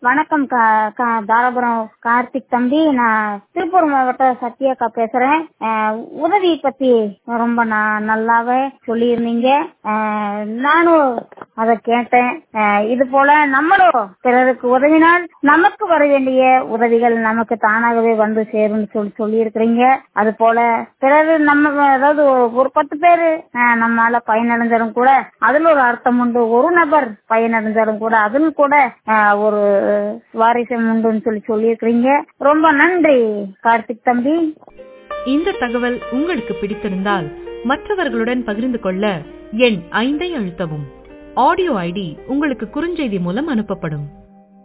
வணக்கம் கா- கா- தாராபுரம் கார்த்திக் தம்பி நான் திருப்பூர் மாவட்ட சத்யாக்கா பேசுறேன் அஹ், உதவி பத்தி ரொம்ப ந- நல்லாவே சொல்லியிருந்தீங்க அஹ், நானும் அதை கேட்டேன் அஹ், இது போல நம்மளும் பிறருக்கு உதவினால் நமக்கு வர வேண்டிய உதவிகள் நமக்கு தானாகவே வந்து சேரும்னு சொல்லி சொல்லி இருக்கிறீங்க அது போல பிறகு நம்ம அதாவது ஒரு- ஒரு பத்து பேரு அஹ், நம்மால பயனடைஞ்சாலும் கூட அதுல ஒரு அர்த்தம் உண்டு ஒரு நபர் பயனடைஞ்சாலும் கூட அதில் கூட அஹ், ஒரு சுவாரஸ்யம் உண்டுன்னு சொல்லி சொல்லியிருக்கிறீங்க ரொம்ப நன்றி கார்த்திக் தம்பி இந்த தகவல் உங்களுக்கு பிடித்திருந்தால் மற்றவர்களுடன் பகிர்ந்து கொள்ள எண் ஐந்தை அழுத்தவும் ஆடியோ ஐடி உங்களுக்கு குறுஞ்செய்தி மூலம் அனுப்பப்படும்